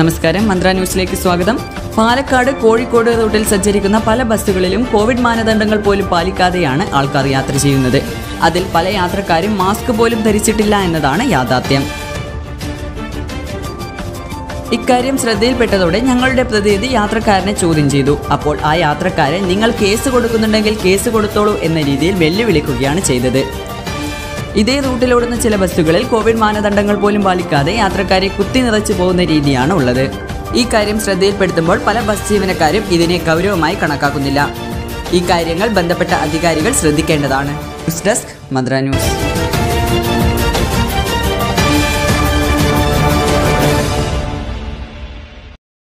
നമസ്കാരം മന്ത്ര ന്യൂസിലേക്ക് സ്വാഗതം പാലക്കാട് കോഴിക്കോട് റൂട്ടിൽ സഞ്ചരിക്കുന്ന പല ബസ്സുകളിലും കോവിഡ് മാനദണ്ഡങ്ങൾ പോലും പാലിക്കാതെയാണ് ആൾക്കാർ യാത്ര ചെയ്യുന്നത് അതിൽ പല യാത്രക്കാരും മാസ്ക് പോലും ധരിച്ചിട്ടില്ല എന്നതാണ് യാഥാർത്ഥ്യം ഇക്കാര്യം ശ്രദ്ധയിൽപ്പെട്ടതോടെ ഞങ്ങളുടെ പ്രതിനിധി യാത്രക്കാരനെ ചോദ്യം ചെയ്തു അപ്പോൾ ആ യാത്രക്കാരൻ നിങ്ങൾ കേസ് കൊടുക്കുന്നുണ്ടെങ്കിൽ കേസ് കൊടുത്തോളൂ എന്ന രീതിയിൽ വെല്ലുവിളിക്കുകയാണ് ചെയ്തത് ഇതേ റൂട്ടിലോടുന്ന ചില ബസ്സുകളിൽ കോവിഡ് മാനദണ്ഡങ്ങൾ പോലും പാലിക്കാതെ യാത്രക്കാരെ കുത്തി നിറച്ചു പോകുന്ന രീതിയാണ് ഉള്ളത് ഈ കാര്യം ശ്രദ്ധയിൽപ്പെടുത്തുമ്പോൾ പല ബസ് ജീവനക്കാരും ഇതിനെ ഗൗരവമായി കണക്കാക്കുന്നില്ല ഈ കാര്യങ്ങൾ ബന്ധപ്പെട്ട അധികാരികൾ ശ്രദ്ധിക്കേണ്ടതാണ് ന്യൂസ് ഡെസ്ക് മദ്ര ന്യൂസ്